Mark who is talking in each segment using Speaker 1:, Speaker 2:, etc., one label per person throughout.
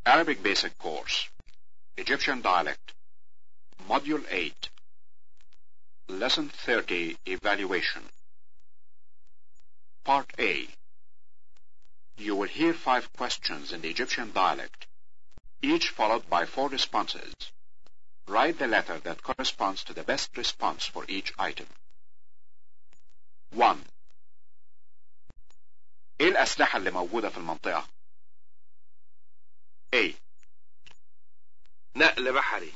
Speaker 1: Arabic Basic Course, Egyptian Dialect, Module 8, Lesson 30 Evaluation. Part A. You will hear five questions in the Egyptian dialect, each followed by four responses. Write the letter that corresponds to the best response for each item. 1. ايه الأسلحة اللي موجودة في المنطقة؟ A.
Speaker 2: نقل بحري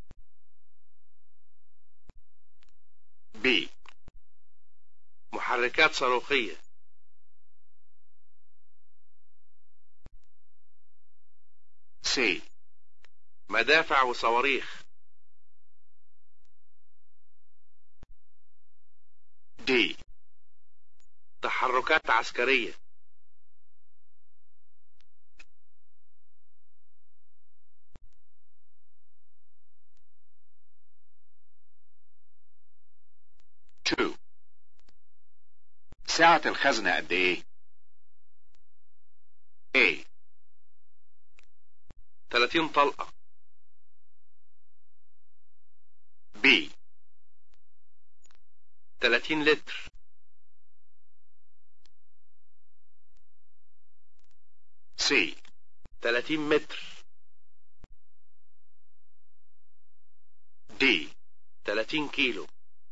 Speaker 1: B.
Speaker 2: محركات صاروخية
Speaker 1: C.
Speaker 2: مدافع وصواريخ
Speaker 1: D.
Speaker 2: تحركات عسكرية
Speaker 1: Two. سعة الخزنة قد ايه؟ A.
Speaker 2: 30 طلقة
Speaker 1: B.
Speaker 2: 30 لتر
Speaker 1: C.
Speaker 2: 30 متر
Speaker 1: D.
Speaker 2: 30 كيلو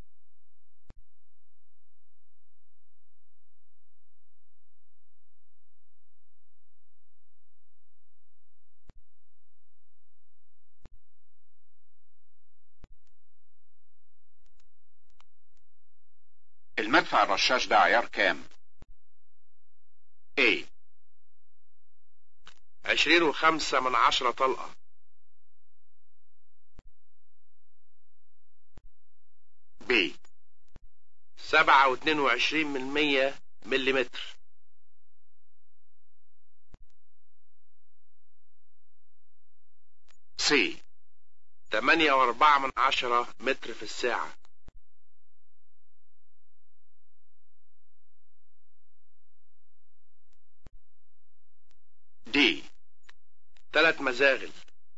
Speaker 1: المدفع الرشاش ده عيار كام؟ A.
Speaker 2: 20 وخمسة من عشرة طلقة
Speaker 1: B.
Speaker 2: سبعة واتنين وعشرين من مية مليمتر
Speaker 1: C.
Speaker 2: تمانية واربعة من عشرة متر في الساعة
Speaker 1: D.
Speaker 2: تلات مزاغل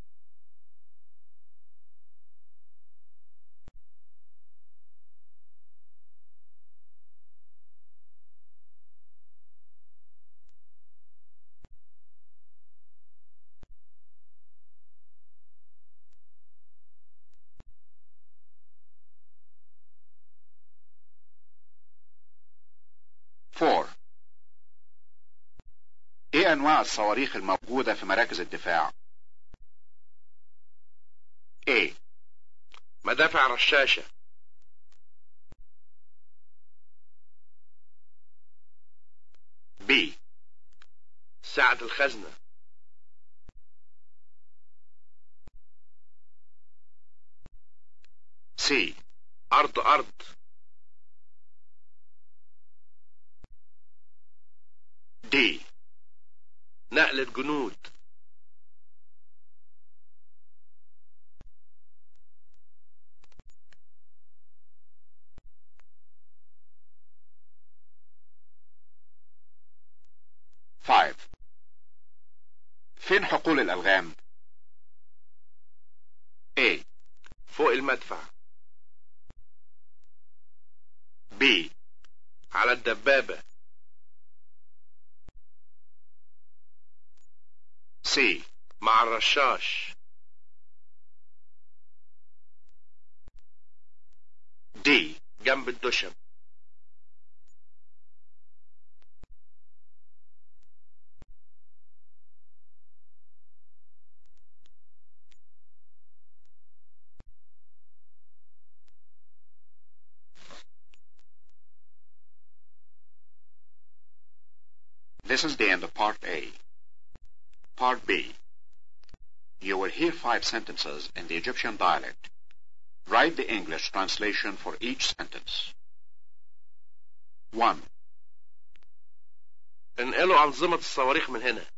Speaker 1: Four. ايه انواع الصواريخ الموجودة في مراكز الدفاع؟ A.
Speaker 2: مدافع رشاشة
Speaker 1: B.
Speaker 2: سعة الخزنة
Speaker 1: C.
Speaker 2: أرض أرض
Speaker 1: D.
Speaker 2: نقلة جنود
Speaker 1: Five. فين حقول الألغام؟ A.
Speaker 2: فوق المدفع
Speaker 1: B.
Speaker 2: على الدبابة
Speaker 1: C.
Speaker 2: مع الرشاش
Speaker 1: D.
Speaker 2: جنب الدشم
Speaker 1: This is the end of Part A. Part B. You will hear five sentences in the Egyptian dialect. Write the English translation for each sentence. 1.
Speaker 2: انقلوا أنظمة الصواريخ من هنا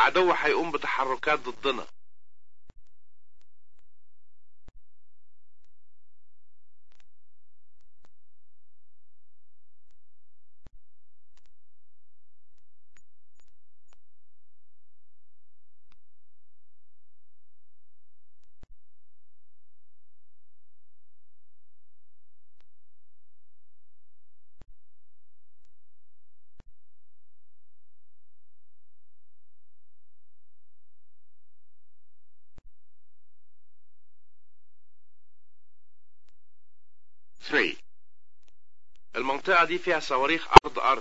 Speaker 2: العدو هيقوم بتحركات ضدنا
Speaker 1: Three.
Speaker 2: المنطقة دي فيها صواريخ أرض أرض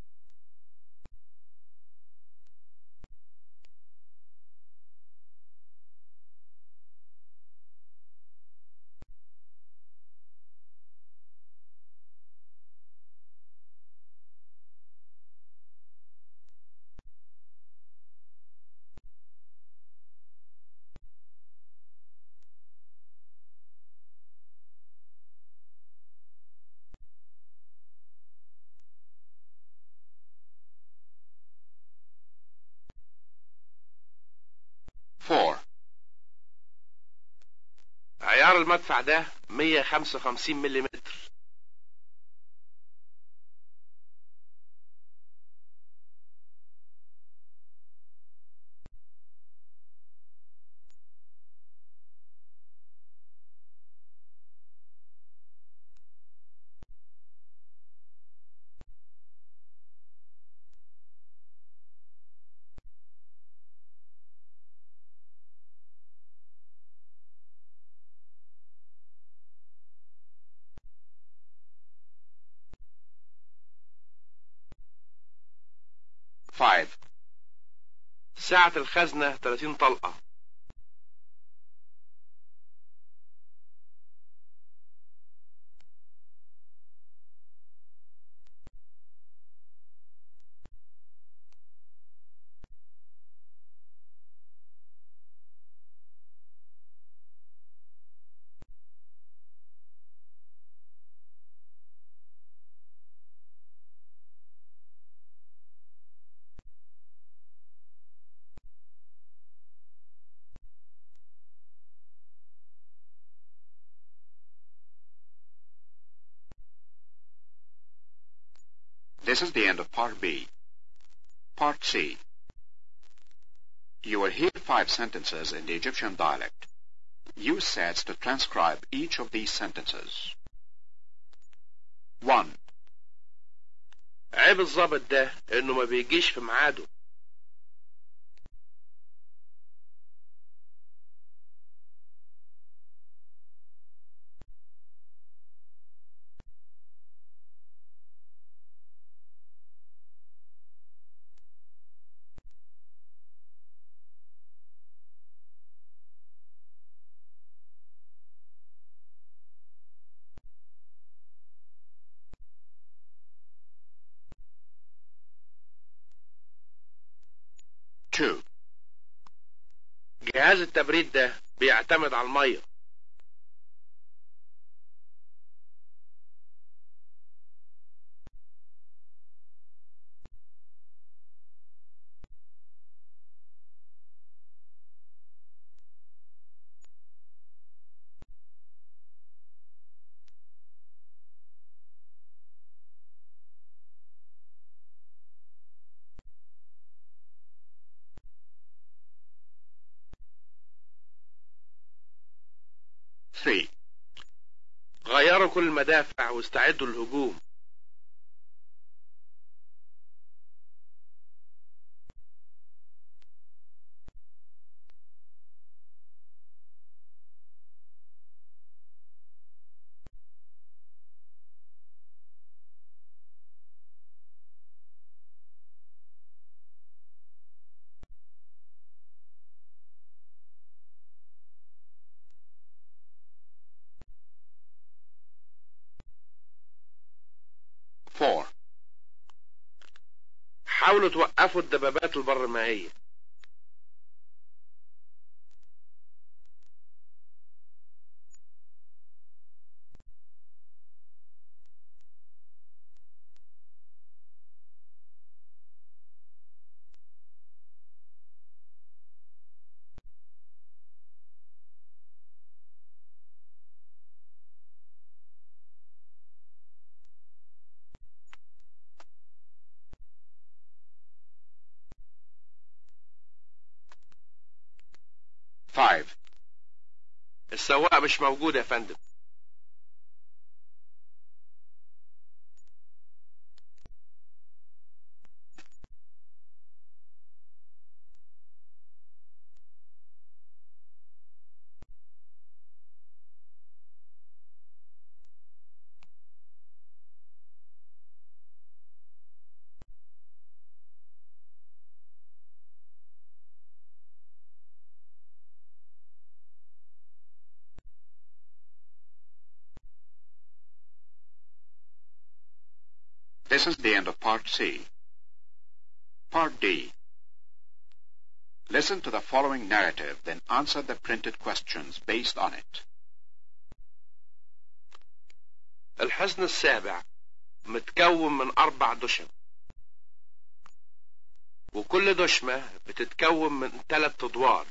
Speaker 1: Four.
Speaker 2: عيار المدفع ده 155 ملم
Speaker 1: Five.
Speaker 2: سعة الخزنة 30 طلقة
Speaker 1: This is the end of Part B. Part C. You will hear five sentences in the Egyptian dialect. Use sets to transcribe each of these sentences. 1.
Speaker 2: عيب الظابط ده انه ما بيجيش في ميعاده
Speaker 1: Two.
Speaker 2: جهاز التبريد ده بيعتمد على المية
Speaker 1: Three.
Speaker 2: غيروا كل المدافع واستعدوا للهجوم
Speaker 1: Four.
Speaker 2: حاولوا توقفوا الدبابات البرمائية
Speaker 1: 5.
Speaker 2: السواق مش موجود يا فندم
Speaker 1: This is the end of Part C. Part D. Listen to the following narrative, then answer the printed questions based on it.
Speaker 2: الحصن السابع متكون من أربع دشم وكل دشمة بتتكون من ثلاث أدوار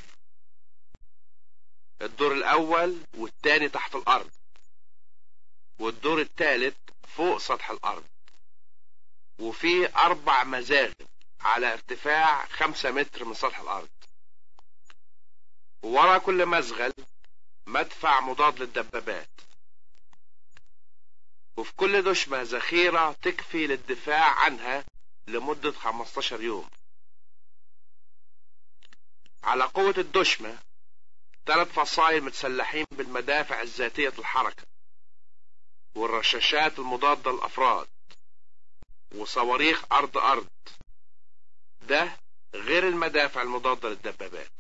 Speaker 2: الدور الأول والتاني تحت الأرض والدور الثالث فوق سطح الأرض وفيه أربع مزاغب على ارتفاع خمسة متر من سطح الأرض ورا كل مزغل مدفع مضاد للدبابات وفي كل دشمة ذخيرة تكفي للدفاع عنها لمدة 15 يوم على قوة الدشمة ثلاث فصائل متسلحين بالمدافع الذاتية الحركة والرشاشات المضادة للأفراد وصواريخ أرض أرض ده غير المدافع المضادة للدبابات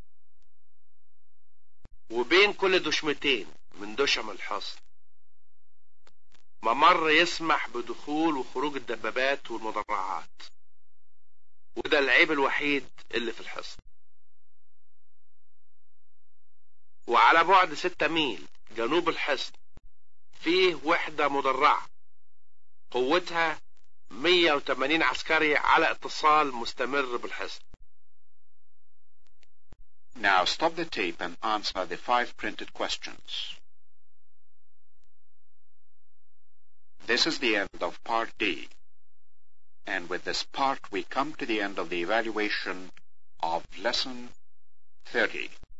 Speaker 2: وبين كل دشمتين من دشم الحصن ممر يسمح بدخول وخروج الدبابات والمدرعات وده العيب الوحيد اللي في الحصن وعلى بعد ستة ميل جنوب الحصن فيه وحدة مدرعة قوتها 180 عسكري على اتصال مستمر بالحصن
Speaker 1: Now stop the tape and answer the five printed questions. This is the end of Part D. And with this part we come to the end of the evaluation of Lesson 30.